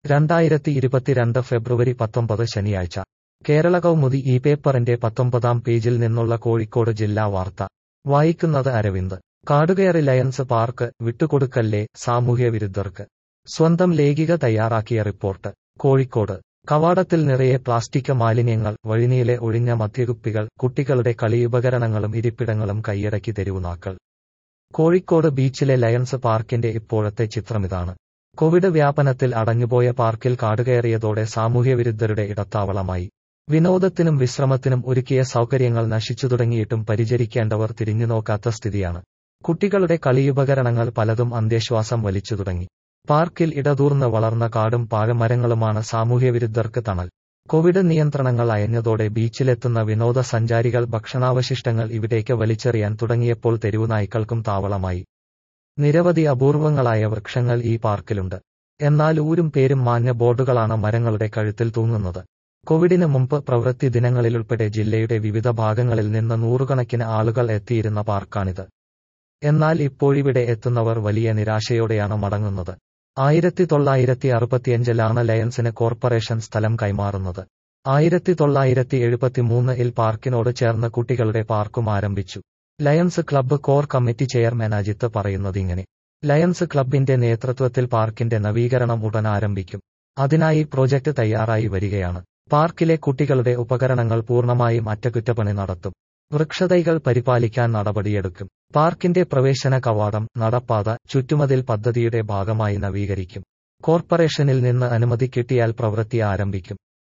രണ്ടായിരത്തി ഇരുപത്തിരണ്ട് ഫെബ്രുവരി പത്തൊമ്പത് ശനിയാഴ്ച കേരള കൗമുദി ഈ പേപ്പറിന്റെ പത്തൊമ്പതാം പേജിൽ നിന്നുള്ള കോഴിക്കോട് ജില്ലാ വാർത്ത വായിക്കുന്നത് അരവിന്ദ് കാടുകയറി ലയൺസ് പാർക്ക് വിട്ടുകൊടുക്കല്ലേ സാമൂഹ്യ വിരുദ്ധർക്ക് സ്വന്തം ലേഖിക തയ്യാറാക്കിയ റിപ്പോർട്ട് കോഴിക്കോട് കവാടത്തിൽ നിറയെ പ്ലാസ്റ്റിക് മാലിന്യങ്ങൾ വഴിനീളെ ഒഴിഞ്ഞ മദ്യകുപ്പികൾ കുട്ടികളുടെ കളിയുപകരണങ്ങളും ഇരിപ്പിടങ്ങളും കൈയടക്കി തെരുവുനാക്കൾ കോഴിക്കോട് ബീച്ചിലെ ലയൺസ് പാർക്കിന്റെ ഇപ്പോഴത്തെ ചിത്രമിതാണ് കോവിഡ് വ്യാപനത്തിൽ അടഞ്ഞുപോയ പാർക്കിൽ കാടുകയറിയതോടെ സാമൂഹ്യവിരുദ്ധരുടെ ഇടത്താവളമായി വിനോദത്തിനും വിശ്രമത്തിനും ഒരുക്കിയ സൗകര്യങ്ങൾ നശിച്ചു തുടങ്ങിയിട്ടും പരിചരിക്കേണ്ടവർ തിരിഞ്ഞുനോക്കാത്ത സ്ഥിതിയാണ് കുട്ടികളുടെ കളിയുപകരണങ്ങൾ പലതും അന്ത്യശ്വാസം വലിച്ചു തുടങ്ങി പാർക്കിൽ ഇടതൂർന്ന് വളർന്ന കാടും പാഴമരങ്ങളുമാണ് സാമൂഹ്യവിരുദ്ധർക്ക് തണൽ കോവിഡ് നിയന്ത്രണങ്ങൾ അയഞ്ഞതോടെ ബീച്ചിലെത്തുന്ന വിനോദസഞ്ചാരികൾ ഭക്ഷണാവശിഷ്ടങ്ങൾ ഇവിടേക്ക് വലിച്ചെറിയാൻ തുടങ്ങിയപ്പോൾ തെരുവുനായ്ക്കൾക്കും താവളമായി നിരവധി അപൂർവങ്ങളായ വൃക്ഷങ്ങൾ ഈ പാർക്കിലുണ്ട് എന്നാൽ ഊരും പേരും മാഞ്ഞ ബോർഡുകളാണ് മരങ്ങളുടെ കഴുത്തിൽ തൂങ്ങുന്നത് കോവിഡിന് മുമ്പ് പ്രവൃത്തി ദിനങ്ങളിലുൾപ്പെടെ ജില്ലയുടെ വിവിധ ഭാഗങ്ങളിൽ നിന്ന് നൂറുകണക്കിന് ആളുകൾ എത്തിയിരുന്ന പാർക്കാണിത് എന്നാൽ ഇപ്പോഴിവിടെ എത്തുന്നവർ വലിയ നിരാശയോടെയാണ് മടങ്ങുന്നത് ആയിരത്തി തൊള്ളായിരത്തി അറുപത്തിയഞ്ചിലാണ് ലയൺസിന് കോർപ്പറേഷൻ സ്ഥലം കൈമാറുന്നത് ആയിരത്തി തൊള്ളായിരത്തി എഴുപത്തിമൂന്നിൽ പാർക്കിനോട് ചേർന്ന് കുട്ടികളുടെ പാർക്കും ആരംഭിച്ചു Lions club core committee chairman Ajith പറയുന്നതിങ്ങനെ ലയൺസ് ക്ലബിന്റെ നേതൃത്വത്തിൽ പാർക്കിന്റെ നവീകരണം ഉടൻ ആരംഭിക്കും അതിനായി പ്രോജക്ട് തയ്യാറായി വരികയാണ് പാർക്കിലെ കുട്ടികളുടെ ഉപകരണങ്ങൾ പൂർണ്ണമായും അറ്റകുറ്റപ്പണി നടത്തും വൃക്ഷതൈകൾ പരിപാലിക്കാൻ നടപടിയെടുക്കും പാർക്കിന്റെ പ്രവേശന കവാടം നടപ്പാത ചുറ്റുമതിൽ പദ്ധതിയുടെ ഭാഗമായി നവീകരിക്കും കോർപ്പറേഷനിൽ നിന്ന് അനുമതി കിട്ടിയാൽ പ്രവൃത്തി ആരംഭിക്കും